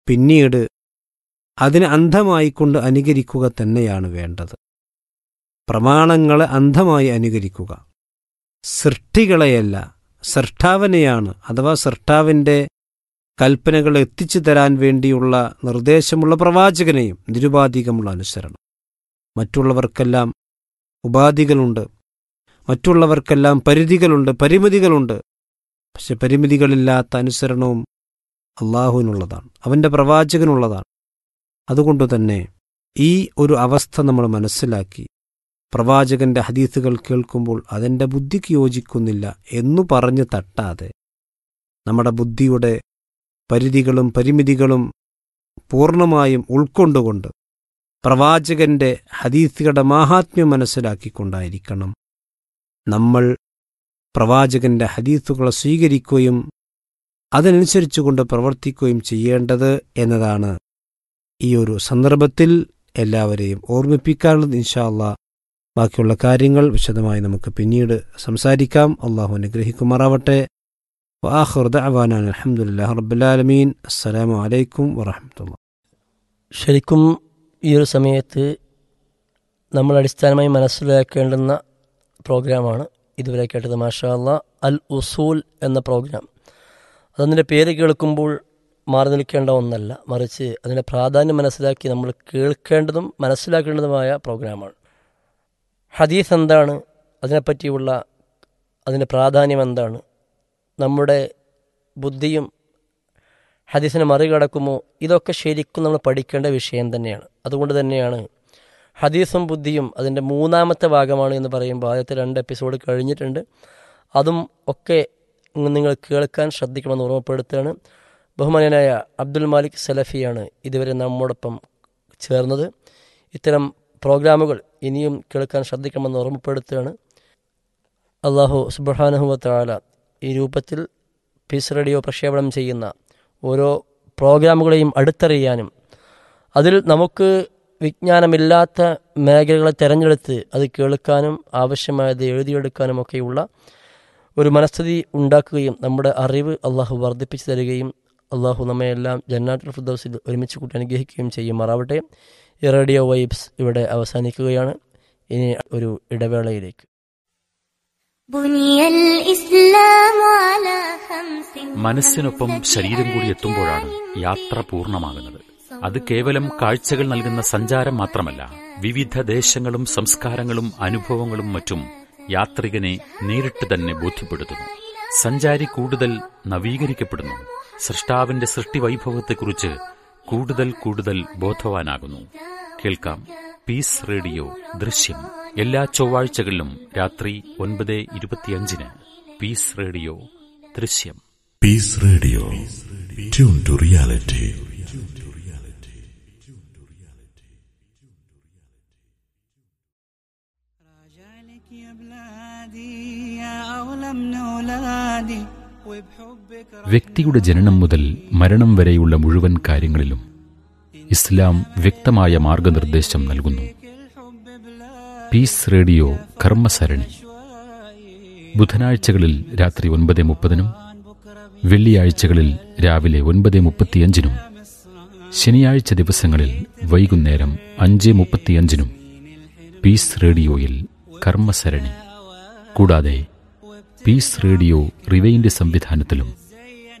പിന്നീട് അതിനെ അന്ധമായിക്കൊണ്ട് അനുകരിക്കുക തന്നെയാണ് വേണ്ടത് പ്രമാണങ്ങളെ അന്ധമായി അനുകരിക്കുക സൃഷ്ടികളെയല്ല സൃഷ്ടാവിനെയാണ് അഥവാ സൃഷ്ടാവിൻ്റെ കൽപ്പനകൾ എത്തിച്ചു തരാൻ വേണ്ടിയുള്ള നിർദ്ദേശമുള്ള പ്രവാചകനെയും നിരുപാധികമുള്ള അനുസരണം മറ്റുള്ളവർക്കെല്ലാം ഉപാധികളുണ്ട് മറ്റുള്ളവർക്കെല്ലാം പരിധികളുണ്ട് പരിമിതികളുണ്ട് പക്ഷെ പരിമിതികളില്ലാത്ത അനുസരണവും അള്ളാഹുവിനുള്ളതാണ് അവൻ്റെ പ്രവാചകനുള്ളതാണ് അതുകൊണ്ട് തന്നെ ഈ ഒരു അവസ്ഥ നമ്മൾ മനസ്സിലാക്കി പ്രവാചകന്റെ ഹദീസുകൾ കേൾക്കുമ്പോൾ അതെൻ്റെ ബുദ്ധിക്ക് യോജിക്കുന്നില്ല എന്നു പറഞ്ഞ് തട്ടാതെ നമ്മുടെ ബുദ്ധിയുടെ പരിധികളും പരിമിതികളും പൂർണ്ണമായും ഉൾക്കൊണ്ടുകൊണ്ട് പ്രവാചകന്റെ ഹദീസുകളുടെ മാഹാത്മ്യം മനസ്സിലാക്കിക്കൊണ്ടായിരിക്കണം നമ്മൾ പ്രവാചകന്റെ ഹദീസുകളെ സ്വീകരിക്കുകയും അതനുസരിച്ചുകൊണ്ട് പ്രവർത്തിക്കുകയും ചെയ്യേണ്ടത് എന്നതാണ് ഈ ഒരു സന്ദർഭത്തിൽ എല്ലാവരെയും ഓർമ്മിപ്പിക്കാനുള്ളത് ഇൻഷാല്ല ബാക്കിയുള്ള കാര്യങ്ങൾ വിശദമായി നമുക്ക് പിന്നീട് സംസാരിക്കാം അള്ളാഹു അനുഗ്രഹിക്കുമാറാവട്ടെ വാഹുർ ദഅവാനാൻ അൽഹംദുലില്ലാഹി റബ്ബിൽ ആലമീൻ അസ്സലാമു അലൈക്കും വറഹ്മത്തുള്ളാഹി ശരിക്കും ഈ ഒരു സമയത്ത് നമ്മൾ അടിസ്ഥാനമായി മനസ്സിലാക്കേണ്ടുന്ന പ്രോഗ്രാമാണ് ഇതുവരെ കേട്ടത് മാഷാ അല്ലാ അൽ ഉസൂൽ എന്ന പ്രോഗ്രാം അതതിൻ്റെ പേര് കേൾക്കുമ്പോൾ മാറി നിൽക്കേണ്ട ഒന്നല്ല മറിച്ച് അതിൻ്റെ പ്രാധാന്യം മനസ്സിലാക്കി നമ്മൾ കേൾക്കേണ്ടതും മനസ്സിലാക്കേണ്ടതുമായ പ്രോഗ്രാമാണ് ഹദീസ് എന്താണ് അതിനെപ്പറ്റിയുള്ള അതിൻ്റെ പ്രാധാന്യം എന്താണ് നമ്മുടെ ബുദ്ധിയും ഹദീസിനെ മറികടക്കുമോ ഇതൊക്കെ ശരിക്കും നമ്മൾ പഠിക്കേണ്ട വിഷയം തന്നെയാണ് അതുകൊണ്ട് തന്നെയാണ് ഹദീസും ബുദ്ധിയും അതിൻ്റെ മൂന്നാമത്തെ ഭാഗമാണ് എന്ന് പറയുമ്പോൾ ആദ്യത്തെ രണ്ട് എപ്പിസോഡ് കഴിഞ്ഞിട്ടുണ്ട് അതും ഒക്കെ നിങ്ങൾ കേൾക്കാൻ ശ്രദ്ധിക്കണമെന്ന് ഓർമ്മപ്പെടുത്തുകയാണ് ബഹുമാനനായ അബ്ദുൽ മാലിക് സലഫിയാണ് ഇതുവരെ നമ്മോടൊപ്പം ചേർന്നത് ഇത്തരം പ്രോഗ്രാമുകൾ ഇനിയും കേൾക്കാൻ ശ്രദ്ധിക്കണമെന്ന് ഓർമ്മപ്പെടുത്തുകയാണ് അള്ളാഹു സുബഹാനഹുവത്താല ഈ രൂപത്തിൽ പീസ് റേഡിയോ പ്രക്ഷേപണം ചെയ്യുന്ന ഓരോ പ്രോഗ്രാമുകളെയും അടുത്തറിയാനും അതിൽ നമുക്ക് വിജ്ഞാനമില്ലാത്ത മേഖലകളെ തിരഞ്ഞെടുത്ത് അത് കേൾക്കാനും ആവശ്യമായത് എഴുതിയെടുക്കാനും ഒക്കെയുള്ള ഒരു മനസ്ഥിതി ഉണ്ടാക്കുകയും നമ്മുടെ അറിവ് അള്ളാഹു വർദ്ധിപ്പിച്ചു തരികയും അള്ളാഹു നമ്മയെല്ലാം ജന്നാത്തുൽ ഫിർദൗസിൽ ഒരുമിച്ച് കൂട്ടി അനുഗ്രഹിക്കുകയും ചെയ്യുമാറാവട്ടെ ഈ റേഡിയോ വൈബ്സ് ഇവിടെ അവസാനിക്കുകയാണ് ഇനി ഒരു ഇടവേളയിലേക്ക് بني الإسلام على خمس മനസ്സിനൊപ്പം ശരീരം കൂടി എത്തുമ്പോഴാണ് യാത്ര പൂർണ്ണമാകുന്നത് അത് കേവലം കാഴ്ചകൾ നൽകുന്ന സഞ്ചാരം മാത്രമല്ല വിവിധ ദേശങ്ങളും സംസ്കാരങ്ങളും അനുഭവങ്ങളും മറ്റും യാത്രികനെ നേരിട്ട് തന്നെ ബോധ്യപ്പെടുത്തുന്നു സഞ്ചാരി കൂടുതൽ നവീകരിക്കപ്പെടുന്നു സൃഷ്ടാവിന്റെ സൃഷ്ടിവൈഭവത്തെക്കുറിച്ച് കൂടുതൽ കൂടുതൽ ബോധവാനാകുന്നു കേൾക്കാം പീസ് റേഡിയോ ദൃശ്യം എല്ലാ ചൊവ്വാഴ്ചകളിലും രാത്രി ഒൻപത് ഇരുപത്തിയഞ്ചിന് പീസ് റേഡിയോ ദൃശ്യം Peace Radio. Tune to reality. راجعلك يا بلادي يا أغلى من أولادي وبحبك വ്യക്തിയുടെ ജനനം മുതൽ മരണം വരെയുള്ള മുഴുവൻ കാര്യങ്ങളിലും ഇസ്ലാം വ്യക്തമായ മാർഗനിർദ്ദേശം നൽകുന്നു الحب بلا പീസ് റേഡിയോ കർമ്മസരണി ബുധനാഴ്ചകളിൽ രാത്രി ഒൻപത് മുപ്പതിനും വെള്ളിയാഴ്ചകളിൽ രാവിലെ ഒൻപത് മുപ്പത്തിയഞ്ചിനും ശനിയാഴ്ച ദിവസങ്ങളിൽ വൈകുന്നേരം അഞ്ച് മുപ്പത്തിയഞ്ചിനും പീസ് റേഡിയോയിൽ കർമ്മസരണി കൂടാതെ പീസ് റേഡിയോ റിവൈൻഡ് സംവിധാനത്തിലും